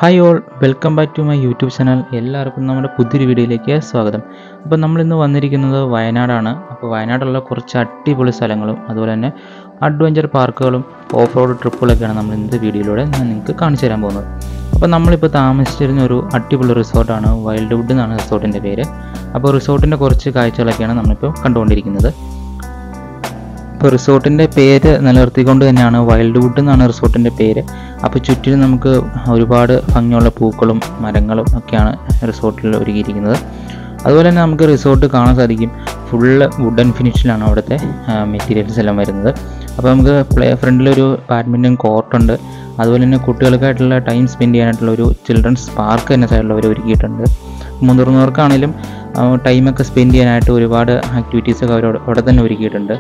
hi all welcome back to my YouTube channel എല്ലാവർക്കും നമ്മുടെ പുതിയൊരു വീഡിയോയിലേക്ക് സ്വാഗതം അപ്പോൾ നമ്മളിന്ന് വന്നിരിക്കുന്നത് വയനാടാണ് അപ്പോൾ വയനാടുള്ള കുറച്ച് അടിപൊളി സ്ഥലങ്ങളും അതുപോലെ തന്നെ അഡ്വഞ്ചർ പാർക്കുകളും ഓഫ് റോഡ് ട്രിപ്പുകളൊക്കെയാണ് നമ്മൾ ഇന്നത്തെ വീഡിയോയിലൂടെ ഞാൻ നിങ്ങൾക്ക് കാണിച്ചു തരാൻ പോകുന്നത് അപ്പോൾ നമ്മളിപ്പോൾ താമസിച്ചിരുന്ന ഒരു അടിപൊളി റിസോർട്ടാണ് വൈൽഡ് വുഡ് എന്നാണ് റിസോർട്ടിൻ്റെ പേര് അപ്പോൾ റിസോർട്ടിൻ്റെ കുറച്ച് കാഴ്ചകളൊക്കെയാണ് നമ്മളിപ്പോൾ കണ്ടുകൊണ്ടിരിക്കുന്നത് ഇപ്പോൾ റിസോർട്ടിൻ്റെ പേര് നിലനിർത്തിക്കൊണ്ട് തന്നെയാണ് വൈൽഡ് വുഡ് എന്നാണ് റിസോർട്ടിൻ്റെ പേര് അപ്പോൾ ചുറ്റിലും നമുക്ക് ഒരുപാട് ഭംഗിയുള്ള പൂക്കളും മരങ്ങളും ഒക്കെയാണ് റിസോർട്ടിൽ ഒരുക്കിയിരിക്കുന്നത് അതുപോലെ തന്നെ നമുക്ക് റിസോർട്ട് കാണാൻ സാധിക്കും ഫുള്ള് വുഡൻ ഫിനിഷിലാണ് അവിടുത്തെ മെറ്റീരിയൽസ് എല്ലാം വരുന്നത് അപ്പോൾ നമുക്ക് പ്ലേ ഫ്രണ്ടിലൊരു ബാഡ്മിൻ്റൺ കോർട്ടുണ്ട് അതുപോലെ തന്നെ കുട്ടികൾക്കായിട്ടുള്ള ടൈം സ്പെൻഡ് ചെയ്യാനായിട്ടുള്ള ഒരു ചിൽഡ്രൻസ് പാർക്ക് തന്നെ സൈഡിൽ അവർ ഒരുക്കിയിട്ടുണ്ട് മുതിർന്നവർക്കാണെങ്കിലും ടൈമൊക്കെ സ്പെൻഡ് ചെയ്യാനായിട്ട് ഒരുപാട് ആക്ടിവിറ്റീസൊക്കെ അവർ അവിടെ തന്നെ ഒരുക്കിയിട്ടുണ്ട്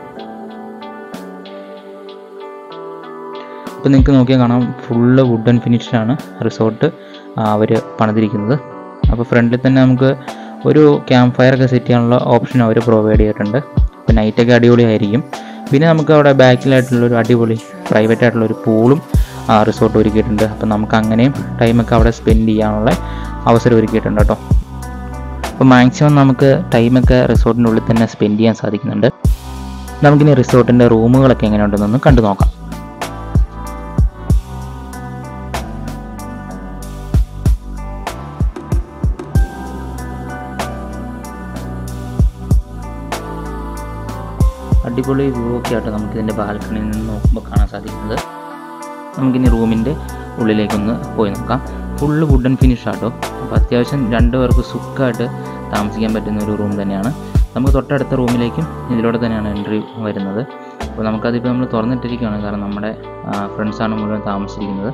ഇപ്പോൾ നിങ്ങൾക്ക് നോക്കിയാൽ കാണാം ഫുള്ള് വുഡൻ ഫിനിഷിലാണ് റിസോർട്ട് അവർ പണിതിരിക്കുന്നത് അപ്പോൾ ഫ്രണ്ടിൽ തന്നെ നമുക്ക് ഒരു ക്യാമ്പ് ഫയർ ഒക്കെ സെറ്റ് ചെയ്യാനുള്ള ഓപ്ഷൻ അവർ പ്രൊവൈഡ് ചെയ്തിട്ടുണ്ട് അപ്പോൾ നൈറ്റൊക്കെ അടിപൊളിയായിരിക്കും പിന്നെ നമുക്ക് അവിടെ ബാക്കിലായിട്ടുള്ള ഒരു അടിപൊളി പ്രൈവറ്റ് ആയിട്ടുള്ള ഒരു പൂളും റിസോർട്ട് ഒരുക്കിയിട്ടുണ്ട് അപ്പോൾ നമുക്ക് അങ്ങനെയും ടൈമൊക്കെ അവിടെ സ്പെൻഡ് ചെയ്യാനുള്ള അവസരം ഒരുക്കിയിട്ടുണ്ട് കേട്ടോ അപ്പോൾ മാക്സിമം നമുക്ക് ടൈമൊക്കെ റിസോർട്ടിൻ്റെ ഉള്ളിൽ തന്നെ സ്പെൻഡ് ചെയ്യാൻ സാധിക്കുന്നുണ്ട് നമുക്കിനി റിസോർട്ടിൻ്റെ റൂമുകളൊക്കെ എങ്ങനെയുണ്ടെന്നൊന്ന് കണ്ടു നോക്കാം അടിപൊളി വ്യൂ ഒക്കെ ആയിട്ട് നമുക്ക് ഇതിൻ്റെ ബാൽക്കണിയിൽ നിന്ന് നോക്കുമ്പോൾ കാണാൻ സാധിക്കുന്നത് നമുക്കിനി റൂമിൻ്റെ ഉള്ളിലേക്കൊന്ന് പോയി നോക്കാം ഫുള്ള് വുഡൻ ഫിനിഷ് ആട്ടോ അപ്പോൾ അത്യാവശ്യം രണ്ട് പേർക്ക് സുഖമായിട്ട് താമസിക്കാൻ പറ്റുന്ന ഒരു റൂം തന്നെയാണ് നമുക്ക് തൊട്ടടുത്ത റൂമിലേക്കും ഇതിലൂടെ തന്നെയാണ് എൻട്രി വരുന്നത് അപ്പോൾ നമുക്കതിപ്പോൾ നമ്മൾ തുറന്നിട്ടിരിക്കുകയാണ് കാരണം നമ്മുടെ ഫ്രണ്ട്സാണ് മുഴുവൻ താമസിച്ചിരിക്കുന്നത്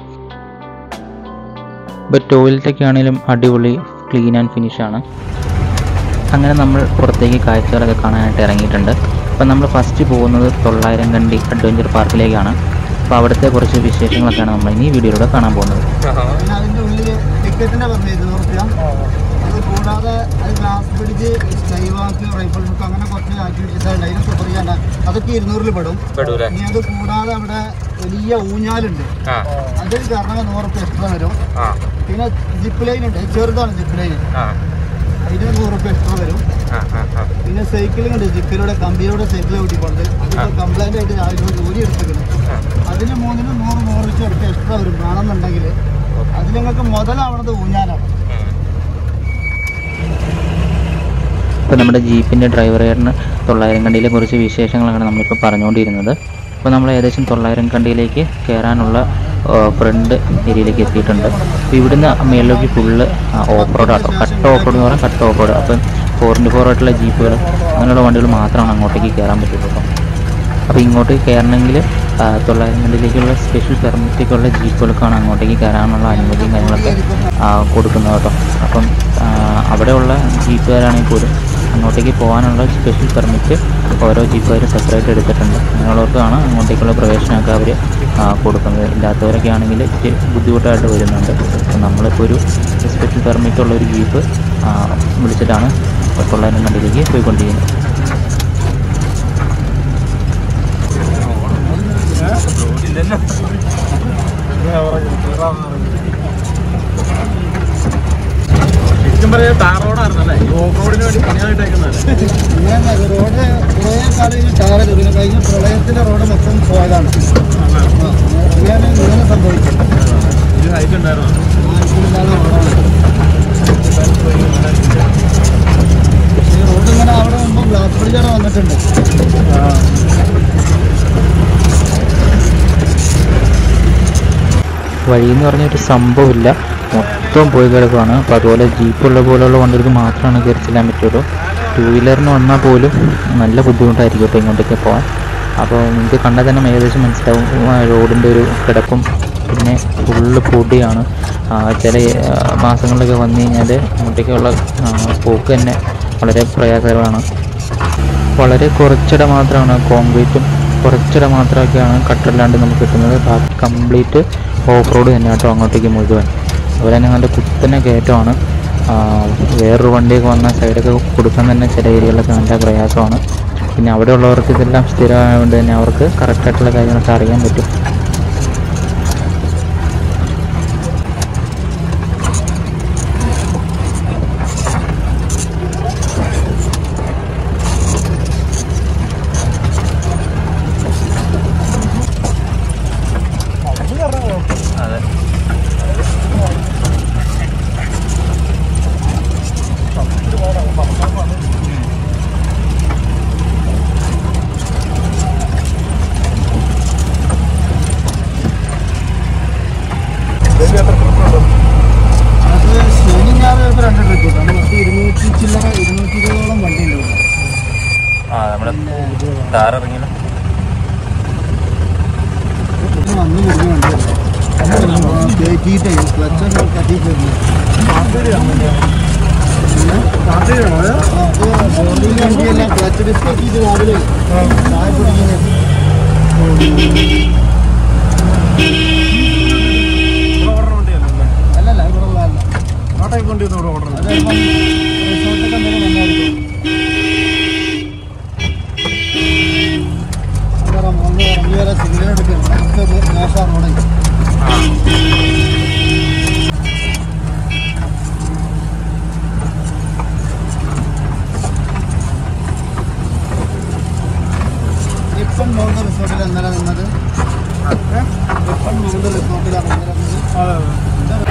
ഇപ്പോൾ ടോയ്ലറ്റൊക്കെ ആണെങ്കിലും അടിപൊളി ക്ലീൻ ആൻഡ് ഫിനിഷാണ് അങ്ങനെ നമ്മൾ പുറത്തേക്ക് കാഴ്ചകളൊക്കെ കാണാനായിട്ട് ഇറങ്ങിയിട്ടുണ്ട് അപ്പം നമ്മൾ ഫസ്റ്റ് പോകുന്നത് തൊള്ളായിരം കണ്ടി അഡ്വഞ്ചർ പാർക്കിലേക്കാണ് അപ്പോൾ അവിടുത്തെ കുറച്ച് വിശേഷങ്ങളൊക്കെയാണ് നമ്മൾ ഇനി വീഡിയോയിലൂടെ കാണാൻ പോകുന്നത് പിന്നെ അതിന്റെ ഉള്ളില് ടിക്കറ്റിന്റെ പറഞ്ഞു ഇരുന്നൂറ് റുപ്യ അത് കൂടാതെ അത് ഗ്ലാസ് പിടിച്ച് സ്കൈ വാക്ക് റൈഫിൾ ബുക്ക് അങ്ങനെ കുറച്ച് ആക്ടിവിറ്റീസ് ഉണ്ട് അതിന് സൂപ്പർ ചെയ്യാൻ അതൊക്കെ ഇരുന്നൂറിൽ പെടും ഇനി അത് കൂടാതെ അവിടെ വലിയ ഊഞ്ഞാലുണ്ട് അതിൽ കാരണം നൂറ് റുപ്യ എക്സ്ട്രാ വരും പിന്നെ ജിപ്പ് ലൈൻ ഉണ്ട് ചെറുതാണ് ജിപ്പ് ലൈൻ അതിന് നൂറ് റുപ്യ എക്സ്ട്രാ വരും പിന്നെ സൈക്ലിംഗ് ഉണ്ട് ജിപ്പിലൂടെ കമ്പിയിലൂടെ സൈക്കിൾ ഓടിക്കൊണ്ട് അതിപ്പോൾ കംപ്ലൈൻ്റ് ആയിട്ട് രാവിലെ ജോലി എടുത്തിട്ടുണ്ട് അതിന് മൂന്നിന് നൂറ് നൂറ് വെച്ച് എടുത്ത് എക്സ്ട്രാ വരും വേണമെന്നുണ്ടെങ്കിൽ അതിൽ നിങ്ങൾക്ക് മുതലാവണത് ഊഞ്ഞാലാണ് ഇപ്പോൾ നമ്മുടെ ജീപ്പിൻ്റെ ഡ്രൈവറുകാരന് തൊള്ളായിരം കണ്ടിയിലെ കുറച്ച് വിശേഷങ്ങളാണ് നമ്മളിപ്പോൾ പറഞ്ഞുകൊണ്ടിരുന്നത് അപ്പോൾ നമ്മൾ ഏകദേശം തൊള്ളായിരം കണ്ടിയിലേക്ക് കയറാനുള്ള ഫ്രണ്ട് ഏരിയയിലേക്ക് എത്തിയിട്ടുണ്ട് അപ്പോൾ ഇവിടുന്ന് മേളിലേക്ക് ഫുള്ള് ഓഫ് റോഡ് ആട്ടോ കട്ട് ഓഫ് റോഡ് എന്ന് പറഞ്ഞാൽ കട്ട് ഓഫ് റോഡ് അപ്പം ഫോർ ഇൻറ്റു ഫോർ ആയിട്ടുള്ള ജീപ്പുകൾ അങ്ങനെയുള്ള വണ്ടികൾ മാത്രമാണ് അങ്ങോട്ടേക്ക് കയറാൻ പറ്റുള്ളൂ കേട്ടോ അപ്പോൾ ഇങ്ങോട്ട് കയറണമെങ്കിൽ തൊള്ളായിരം കണ്ടിലേക്കുള്ള സ്പെഷ്യൽ പെർമിറ്റൊക്കെയുള്ള ജീപ്പുകൾക്കാണ് അങ്ങോട്ടേക്ക് കയറാനുള്ള അനുമതിയും കാര്യങ്ങളൊക്കെ ആ, കൊടുക്കുന്നത് കേട്ടോ അപ്പം ആ, അവിടെയുള്ള ജീപ്പുകാരാണെങ്കിൽ പോലും അങ്ങോട്ടേക്ക് പോകാനുള്ള സ്പെഷ്യൽ പെർമിറ്റ് ഓരോ ജീപ്പുകാരും സെപ്പറേറ്റ് എടുത്തിട്ടുണ്ട് അങ്ങനെയുള്ളവർക്കാണ് അങ്ങോട്ടേക്കുള്ള പ്രവേശനമൊക്കെ അവർ കൊടുക്കുന്നത് ഇല്ലാത്തവരൊക്കെ ആണെങ്കിൽ ഇച്ചിരി ബുദ്ധിമുട്ടായിട്ട് വരുന്നുണ്ട് അപ്പം നമ്മളിപ്പോൾ ഒരു സ്പെഷ്യൽ പെർമിറ്റ് ഉള്ള ഒരു ജീപ്പ് ആ, വിളിച്ചിട്ടാണ് തൊള്ളായിരം കണ്ടിലേക്ക് പോയിക്കൊണ്ടിരിക്കുന്നത് ശരിക്കും പറഞ്ഞാൽ ടാർ റോഡായിരുന്നല്ലേ ഈ ഓഫ് റോഡിന് വേണ്ടി പണിയായിട്ടേക്കുന്നതല്ലേ ഇങ്ങനെ റോഡ് കുറേ കാലം ഇനി ടാറത് പിന്നെ കഴിഞ്ഞ പ്രളയത്തിലെ റോഡ് മൊത്തം പോയതാണ് ആ, ഇങ്ങനെ ഇങ്ങനെ സംഭവിച്ചത് ഇത് ഹൈറ്റ് ഉണ്ടായിരുന്നു ആവശ്യമില്ലാതെ റോഡാണ് ഈ റോഡ് ഇങ്ങനെ അവിടെ മുമ്പ് ഗ്ലാസ് ബ്രിഡ്ജാണ് വന്നിട്ടുണ്ട് വഴി എന്ന് പറഞ്ഞ ഒരു സംഭവമില്ല മൊത്തം പോയി കിടക്കുകയാണ് അപ്പോൾ അതുപോലെ ജീപ്പുള്ള പോലെയുള്ള വണ്ടികൾക്ക് മാത്രമാണ് കയറി ചെല്ലാൻ പറ്റുള്ളൂ ടൂ വീലറിന് വന്നാൽ പോലും നല്ല ബുദ്ധിമുട്ടായിരിക്കും ഇപ്പോൾ ഇങ്ങോട്ടേക്ക് പോകാൻ അപ്പോൾ നിങ്ങൾക്ക് കണ്ടാൽ തന്നെ ഏകദേശം മനസ്സിലാവും ആ, റോഡിൻ്റെ ഒരു കിടപ്പും പിന്നെ ഫുള്ള് പൊടിയാണ് ആ, ചില ആ, മാസങ്ങളിലൊക്കെ വന്നു കഴിഞ്ഞാൽ അങ്ങോട്ടേക്കുള്ള ആ, പോക്ക് തന്നെ വളരെ പ്രയാസകരമാണ് വളരെ കുറച്ചിട മാത്രമാണ് കോൺക്രീറ്റും കുറച്ചിട മാത്രമൊക്കെയാണ് കട്ടല്ലാണ്ട് നമുക്ക് കിട്ടുന്നത് ബാക്കി കംപ്ലീറ്റ് ഓഫ് റോഡ് തന്നെ കേട്ടോ അങ്ങോട്ടേക്ക് മുഴുവൻ അതുപോലെ തന്നെ നല്ല കുത്തനെ കയറ്റമാണ് ആ, വേറൊരു വണ്ടിയൊക്കെ വന്നാൽ സൈഡൊക്കെ കൊടുക്കാൻ തന്നെ ചില ഏരിയകളിലൊക്കെ നല്ല പ്രയാസമാണ് പിന്നെ അവിടെ ഉള്ളവർക്ക് ഇതെല്ലാം സ്ഥിരമായതുകൊണ്ട് തന്നെ അവർക്ക് കറക്റ്റായിട്ടുള്ള കാര്യങ്ങളൊക്കെ അറിയാൻ പറ്റും നമ്മുടെ കാർ ഇറങ്ങിയത് ഇത് വന്ന് മുറിഞ്ഞ വണ്ടിയല്ലേ കയറ്റിയിട്ടേ ക്ലച്ചൊക്കെ കത്തിയിട്ടിരുന്നു വണ്ടിയല്ല ക്ലച്ച് ഡിസ്ക് കത്തിയിട്ട് രാവിലെ ചായ കുടിക്കുന്നത് അല്ലല്ല ഇവിടെ ഉള്ളതല്ല ആ ടൈപ്പ് വണ്ടി ഇവിടെ ഓർഡർ അത് ചിലപ്പം റിസോർട്ടൊക്കെ എന്തെങ്കിലും വന്നായിരിക്കും അന്നേരം ഒന്ന് ഇറങ്ങി വരെ സിഗ്നൽ എടുക്കണം അടുത്ത മോശം റോഡായി ഇപ്പം മൗണ്ട് റിസോർട്ടിൽ ഇന്നലെ നിന്നത് ഇപ്പം മൗണ്ട് റിസോർട്ടിലാണ് ഇന്നലെ നിന്നത്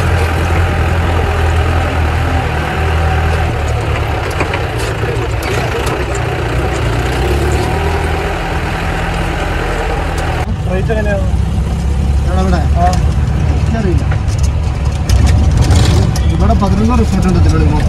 റേറ്റ് എങ്ങനെയാണ് എവിടെ ആ എനിക്കറിയില്ല ഇവിടെ പതിനൊന്ന് റിസോർട്ട് ഉണ്ട് ഇതിലൂടെ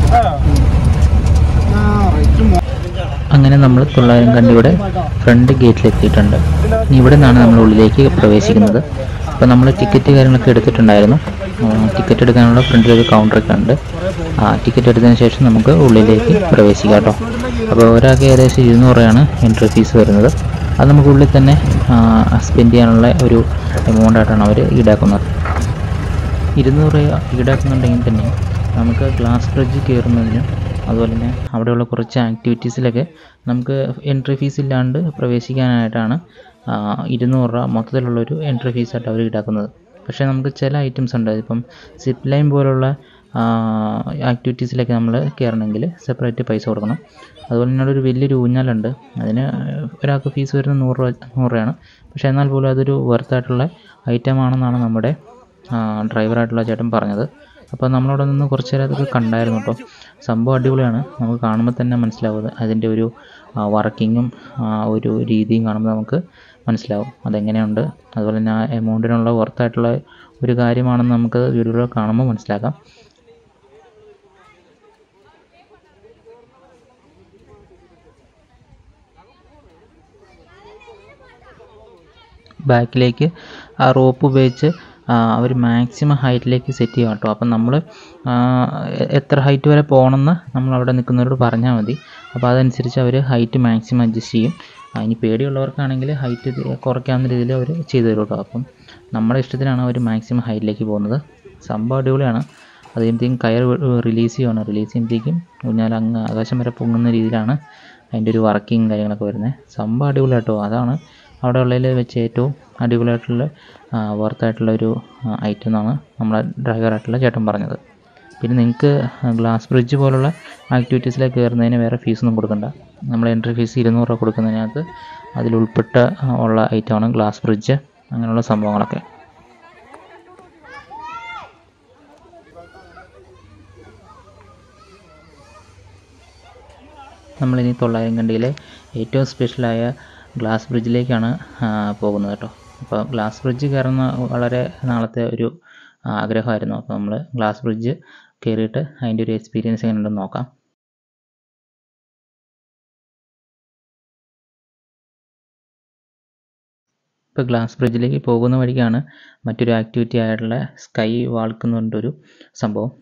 ആ റേറ്റ് അങ്ങനെ നമ്മൾ തൊള്ളായിരം കണ്ടിയുടെ ഫ്രണ്ട് ഗേറ്റിൽ എത്തിയിട്ടുണ്ട് ഇനി ഇവിടെ നിന്നാണ് നമ്മൾ ഉള്ളിലേക്ക് പ്രവേശിക്കുന്നത് അപ്പോൾ നമ്മൾ ടിക്കറ്റ് കാര്യങ്ങളൊക്കെ എടുത്തിട്ടുണ്ടായിരുന്നു ടിക്കറ്റ് എടുക്കാനുള്ള ഫ്രണ്ടിൽ ഒരു കൗണ്ടറൊക്കെ ഉണ്ട് ആ ടിക്കറ്റ് എടുത്തതിന് ശേഷം നമുക്ക് ഉള്ളിലേക്ക് പ്രവേശിക്കാം കേട്ടോ അപ്പോൾ ഒരാൾക്ക് ഏകദേശം ഇരുന്നൂറ് രൂപയാണ് എൻട്രി ഫീസ് വരുന്നത് അത് നമുക്ക് ഉള്ളിൽ തന്നെ സ്പെൻഡ് ചെയ്യാനുള്ള ഒരു എമൗണ്ട് ആയിട്ടാണ് അവർ ഈടാക്കുന്നത് ഇരുന്നൂറ് രൂപ ഈടാക്കുന്നുണ്ടെങ്കിൽ തന്നെ നമുക്ക് ഗ്ലാസ് ബ്രിഡ്ജ് കയറുന്നതിനും അതുപോലെ തന്നെ അവിടെയുള്ള കുറച്ച് ആക്ടിവിറ്റീസിലൊക്കെ നമുക്ക് എൻട്രി ഫീസ് ഇല്ലാണ്ട് പ്രവേശിക്കാനായിട്ടാണ് ആ, ഇരുന്നൂറ് രൂപ മൊത്തത്തിലുള്ളൊരു എൻട്രി ഫീസായിട്ട് അവർ ഈടാക്കുന്നത് പക്ഷേ നമുക്ക് ചില ഐറ്റംസ് ഉണ്ട് ഇപ്പം സിപ്പ് ലൈൻ പോലുള്ള ആക്ടിവിറ്റീസിലൊക്കെ നമ്മൾ കയറണമെങ്കിൽ സെപ്പറേറ്റ് പൈസ കൊടുക്കണം അതുപോലെ തന്നെ അവിടെ ഒരു വലിയൊരു ഊഞ്ഞാലുണ്ട് അതിന് ഒരാൾക്ക് ഫീസ് വരുന്നത് നൂറ് രൂപ നൂറ് രൂപയാണ് പക്ഷേ എന്നാൽ പോലും അതൊരു വർത്തായിട്ടുള്ള ഐറ്റം ആണെന്നാണ് നമ്മുടെ ഡ്രൈവറായിട്ടുള്ള ചേട്ടൻ പറഞ്ഞത് അപ്പോൾ നമ്മളവിടെ നിന്ന് കുറച്ച് നേരം അതൊക്കെ കണ്ടായിരുന്നു കേട്ടോ സംഭവം അടിപൊളിയാണ് നമുക്ക് കാണുമ്പോൾ തന്നെ മനസ്സിലാവും അതിൻ്റെ ഒരു വർക്കിങ്ങും ഒരു രീതിയും കാണുമ്പോൾ നമുക്ക് മനസ്സിലാവും അതെങ്ങനെയുണ്ട് അതുപോലെ തന്നെ ആ എമൗണ്ടിനുള്ള വർത്തായിട്ടുള്ള ഒരു കാര്യമാണെന്ന് നമുക്ക് വീഡിയോയിൽ കാണുമ്പോൾ മനസ്സിലാക്കാം ബാക്കിലേക്ക് ആ റോപ്പ് ഉപയോഗിച്ച് അവർ മാക്സിമം ഹൈറ്റിലേക്ക് സെറ്റ് ചെയ്യും കേട്ടോ അപ്പം നമ്മൾ എത്ര ഹൈറ്റ് വരെ പോകണമെന്ന് നമ്മൾ അവിടെ നിൽക്കുന്നവരോട് പറഞ്ഞാൽ മതി അപ്പോൾ അതനുസരിച്ച് അവർ ഹൈറ്റ് മാക്സിമം അഡ്ജസ്റ്റ് ചെയ്യും ആ, ഇനി പേടിയുള്ളവർക്കാണെങ്കിൽ ഹൈറ്റ് കുറയ്ക്കാവുന്ന രീതിയിൽ അവർ ചെയ്തു തരും കേട്ടോ അപ്പം നമ്മുടെ ഇഷ്ടത്തിനാണ് അവർ മാക്സിമം ഹൈറ്റിലേക്ക് പോകുന്നത് സംഭവം അടിപൊളിയാണ് അത് കഴിയുമ്പോഴത്തേക്കും കയർ റിലീസ് ചെയ്യുകയാണ് റിലീസ് ചെയ്യുമ്പോഴത്തേക്കും ഊഞ്ഞാൽ അങ്ങ് ആകാശം വരെ പൊങ്ങുന്ന രീതിയിലാണ് അതിൻ്റെ ഒരു വർക്കിങ് കാര്യങ്ങളൊക്കെ വരുന്നത് സംഭവം അടിപൊളി കേട്ടോ അതാണ് അവിടെ ഉള്ളതിൽ വെച്ച് ഏറ്റവും അടിപൊളിയായിട്ടുള്ള വർത്തായിട്ടുള്ള ഒരു ഐറ്റം എന്നാണ് നമ്മളെ ഡ്രൈവറായിട്ടുള്ള ചേട്ടൻ പറഞ്ഞത് പിന്നെ നിങ്ങൾക്ക് ഗ്ലാസ് ബ്രിഡ്ജ് പോലുള്ള ആക്ടിവിറ്റീസിലേക്ക് കയറുന്നതിന് വേറെ ഫീസൊന്നും കൊടുക്കണ്ട നമ്മൾ എൻട്രി ഫീസ് ഇരുന്നൂറ് രൂപ കൊടുക്കുന്നതിനകത്ത് അതിൽ ഉൾപ്പെട്ട ആ, ഉള്ള ഐറ്റമാണ് ഗ്ലാസ് ബ്രിഡ്ജ് അങ്ങനെയുള്ള സംഭവങ്ങളൊക്കെ നമ്മളിനി തൊള്ളായിരം കണ്ടിയിലെ ഏറ്റവും സ്പെഷ്യലായ ഗ്ലാസ് ബ്രിഡ്ജിലേക്കാണ് ആ, പോകുന്നത് കേട്ടോ അപ്പോൾ ഗ്ലാസ് ബ്രിഡ്ജ് കയറുന്ന വളരെ നാളത്തെ ഒരു ആ, ആഗ്രഹമായിരുന്നു അപ്പോൾ നമ്മൾ ഗ്ലാസ് ബ്രിഡ്ജ് കയറിയിട്ട് അതിൻ്റെ ഒരു എക്സ്പീരിയൻസ് എങ്ങനെയുണ്ടെന്ന് നോക്കാം ഇപ്പോൾ ഗ്ലാസ് ബ്രിഡ്ജിലേക്ക് പോകുന്ന വഴിക്കാണ് മറ്റൊരു ആക്ടിവിറ്റി ആയിട്ടുള്ള സ്കൈ വാൾക്ക് എന്ന് പറഞ്ഞിട്ടൊരു സംഭവം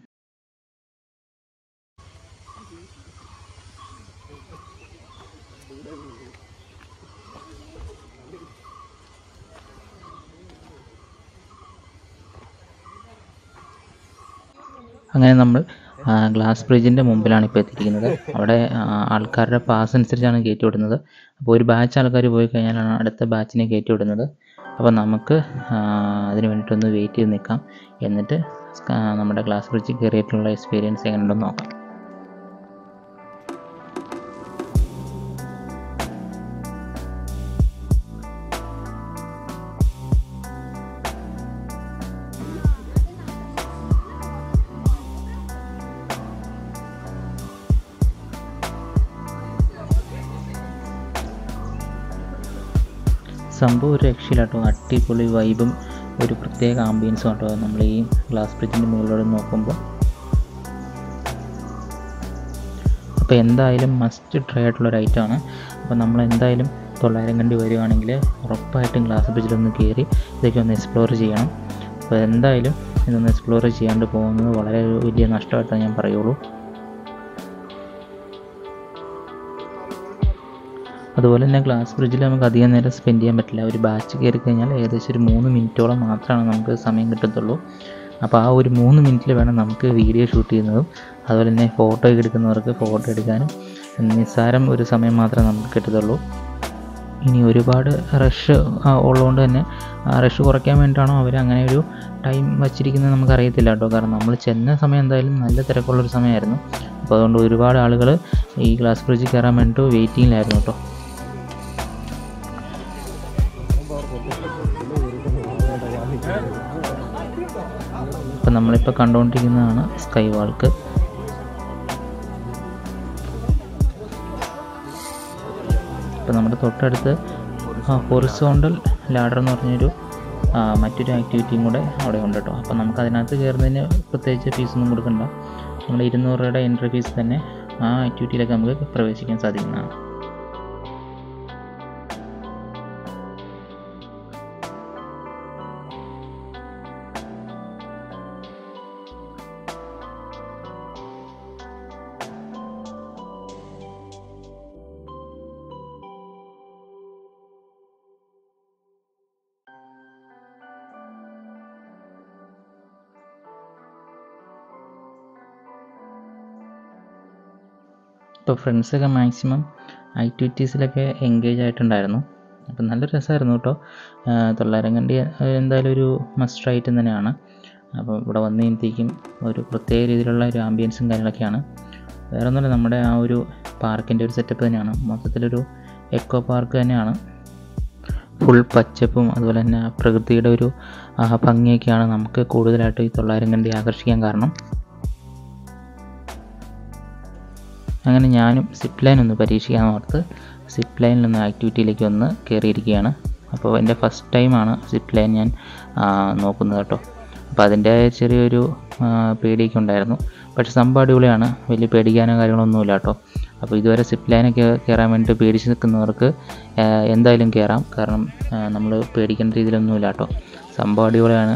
അങ്ങനെ നമ്മൾ ആ, ഗ്ലാസ് ബ്രിഡ്ജിൻ്റെ മുമ്പിലാണ് ഇപ്പോൾ എത്തിയിരിക്കുന്നത് അവിടെ ആ, ആൾക്കാരുടെ പാസ് അനുസരിച്ചാണ് കയറ്റി വിടുന്നത് അപ്പോൾ ഒരു ബാച്ച് ആൾക്കാർ പോയി കഴിഞ്ഞാലാണ് അടുത്ത ബാച്ചിനെ കയറ്റി വിടുന്നത് അപ്പോൾ നമുക്ക് ആ, അതിന് വേണ്ടിയിട്ടൊന്ന് വെയിറ്റ് ചെയ്ത് നിൽക്കാം എന്നിട്ട് ആ, നമ്മുടെ ഗ്ലാസ് ബ്രിഡ്ജിൽ കയറിയിട്ടുള്ള എക്സ്പീരിയൻസ് എങ്ങനെയുണ്ടെന്ന് നോക്കാം സംഭവം ഒരു രക്ഷയില്ല കേട്ടോ അടിപൊളി വൈബും ഒരു പ്രത്യേക ആംബിയൻസും കേട്ടോ നമ്മൾ ഈ ഗ്ലാസ് ബ്രിഡ്ജിൻ്റെ മുകളിലൂടെ നോക്കുമ്പോൾ അപ്പോൾ എന്തായാലും മസ്റ്റ് ട്രൈ ആയിട്ടുള്ള ഒരു ഐറ്റമാണ് അപ്പോൾ നമ്മൾ എന്തായാലും തൊള്ളായിരം കണ്ടി വരികയാണെങ്കിൽ ഉറപ്പായിട്ടും ഗ്ലാസ് ബ്രിഡ്ജിലൊന്ന് കയറി ഇതൊക്കെ ഒന്ന് എക്സ്പ്ലോർ ചെയ്യണം അപ്പോൾ എന്തായാലും ഇതൊന്ന് എക്സ്പ്ലോർ ചെയ്യാണ്ട് പോകുന്നത് വളരെ ഒരു വലിയ നഷ്ടമായിട്ടാണ് ഞാൻ പറയുള്ളൂ അതുപോലെ തന്നെ ഗ്ലാസ് ബ്രിഡ്ജിൽ നമുക്ക് അധികം നേരം സ്പെൻഡ് ചെയ്യാൻ പറ്റില്ല ഒരു ബാച്ച് കയറി കഴിഞ്ഞാൽ ഏകദേശം ഒരു മൂന്ന് മിനിറ്റോളം മാത്രമാണ് നമുക്ക് സമയം കിട്ടത്തുള്ളൂ അപ്പോൾ ആ ഒരു മൂന്ന് മിനിറ്റിൽ വേണം നമുക്ക് വീഡിയോ ഷൂട്ട് ചെയ്യുന്നതും അതുപോലെ തന്നെ ഫോട്ടോ എടുക്കുന്നവർക്ക് ഫോട്ടോ എടുക്കാനും നിസ്സാരം ഒരു സമയം മാത്രമേ നമുക്ക് കിട്ടത്തുള്ളൂ ഇനി ഒരുപാട് റഷ് ഉള്ളതുകൊണ്ട് തന്നെ ആ റഷ് കുറയ്ക്കാൻ വേണ്ടിയിട്ടാണോ അവർ അങ്ങനെ ഒരു ടൈം വച്ചിരിക്കുന്നത് നമുക്കറിയത്തില്ല കേട്ടോ കാരണം നമ്മൾ ചെന്ന സമയം എന്തായാലും നല്ല തിരക്കുള്ളൊരു സമയമായിരുന്നു അപ്പോൾ അതുകൊണ്ട് ഒരുപാട് ആളുകൾ ഈ ഗ്ലാസ് ബ്രിഡ്ജിൽ കയറാൻ വേണ്ടിയിട്ട് വെയിറ്റിങ്ങിലായിരുന്നു കേട്ടോ ഇപ്പം നമ്മളിപ്പോൾ കണ്ടുകൊണ്ടിരിക്കുന്നതാണ് സ്കൈ വാൾക്ക് ഇപ്പം നമ്മുടെ തൊട്ടടുത്ത് ഹൊറിസോണ്ടൽ ലാഡർ എന്ന് പറഞ്ഞൊരു ആ, മറ്റൊരു ആക്ടിവിറ്റിയും കൂടെ അവിടെ ഉണ്ട് കേട്ടോ അപ്പം നമുക്ക് അതിനകത്ത് കയറുന്നതിന് പ്രത്യേകിച്ച് ഫീസൊന്നും കൊടുക്കണ്ട നമ്മൾ ഇരുന്നൂറ് രൂപയുടെ എൻട്രി ഫീസ് തന്നെ ആ ആക്ടിവിറ്റിയിലൊക്കെ നമുക്ക് പ്രവേശിക്കാൻ സാധിക്കുന്നതാണ് ഇപ്പോൾ ഫ്രണ്ട്സൊക്കെ മാക്സിമം ആക്ടിവിറ്റീസിലൊക്കെ എൻഗേജ് ആയിട്ടുണ്ടായിരുന്നു അപ്പം നല്ല രസമായിരുന്നു കേട്ടോ ആ, തൊള്ളായിരം കണ്ടി എന്തായാലും ഒരു മസ്റ്റ് ഐറ്റം തന്നെയാണ് അപ്പോൾ ഇവിടെ വന്നു കഴിയുമ്പോഴത്തേക്കും ഒരു പ്രത്യേക രീതിയിലുള്ള ഒരു ആംബിയൻസും കാര്യങ്ങളൊക്കെയാണ് വേറെ ഒന്നുമില്ല നമ്മുടെ ആ ഒരു പാർക്കിൻ്റെ ഒരു സെറ്റപ്പ് തന്നെയാണ് മൊത്തത്തിലൊരു എക്കോ പാർക്ക് തന്നെയാണ് ഫുൾ പച്ചപ്പും അതുപോലെ തന്നെ ആ പ്രകൃതിയുടെ ഒരു ആ, ഭംഗിയൊക്കെയാണ് നമുക്ക് കൂടുതലായിട്ട് ഈ തൊള്ളായിരം കണ്ടി ആകർഷിക്കാൻ കാരണം അങ്ങനെ ഞാനും സിപ്പ് ലൈൻ ഒന്ന് പരീക്ഷിക്കാൻ ഓർത്ത് സിപ്പ് ലൈനിലൊന്ന് ആക്ടിവിറ്റിയിലേക്ക് ഒന്ന് കയറിയിരിക്കുകയാണ് അപ്പോൾ എൻ്റെ ഫസ്റ്റ് ടൈമാണ് സിപ്പ് ലൈൻ ഞാൻ ആ, നോക്കുന്നത് കേട്ടോ അപ്പോൾ അതിൻ്റെ ചെറിയൊരു ആ, പേടിയൊക്കെ ഉണ്ടായിരുന്നു പക്ഷേ സംഭവം അടിപൊളിയാണ് വലിയ പേടിക്കാനോ കാര്യങ്ങളൊന്നുമില്ല കേട്ടോ അപ്പോൾ ഇതുവരെ സിപ്പ് ലൈനൊക്കെ കയറാൻ വേണ്ടിയിട്ട് പേടിച്ച് നിൽക്കുന്നവർക്ക് ആ, എന്തായാലും കയറാം കാരണം നമ്മൾ പേടിക്കേണ്ട രീതിയിലൊന്നുമില്ല കേട്ടോ സംഭവം അടിപൊളിയാണ്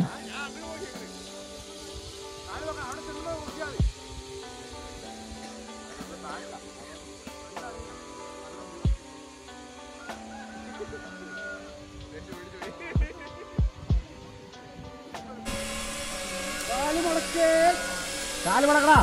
കാല് മടക്കടാ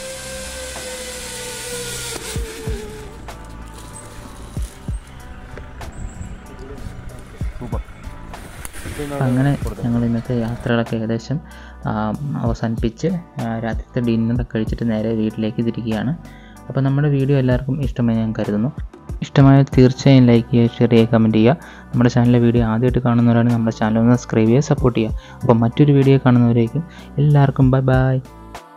അപ്പം അങ്ങനെ ഞങ്ങൾ ഇന്നത്തെ യാത്രകളൊക്കെ ഏകദേശം ആ, അവസാനിപ്പിച്ച് ആ, രാത്രിത്തെ ഡിന്നറൊക്കെ കഴിച്ചിട്ട് നേരെ വീട്ടിലേക്ക് തിരിക്കുകയാണ് അപ്പോൾ നമ്മുടെ വീഡിയോ എല്ലാവർക്കും ഇഷ്ടമായി ഞാൻ കരുതുന്നു ഇഷ്ടമായ തീർച്ചയായും ലൈക്ക് ചെയ്യുക ഷെയർ ചെയ്യുക കമൻറ്റ് ചെയ്യുക നമ്മുടെ ചാനലിലെ വീഡിയോ ആദ്യമായിട്ട് കാണുന്നവരാണ് നമ്മുടെ ചാനൽ ഒന്ന് സബ്സ്ക്രൈബ് ചെയ്യുക സപ്പോർട്ട് ചെയ്യുക അപ്പോൾ മറ്റൊരു വീഡിയോ കാണുന്നവരേക്കും എല്ലാവർക്കും ബൈ ബൈ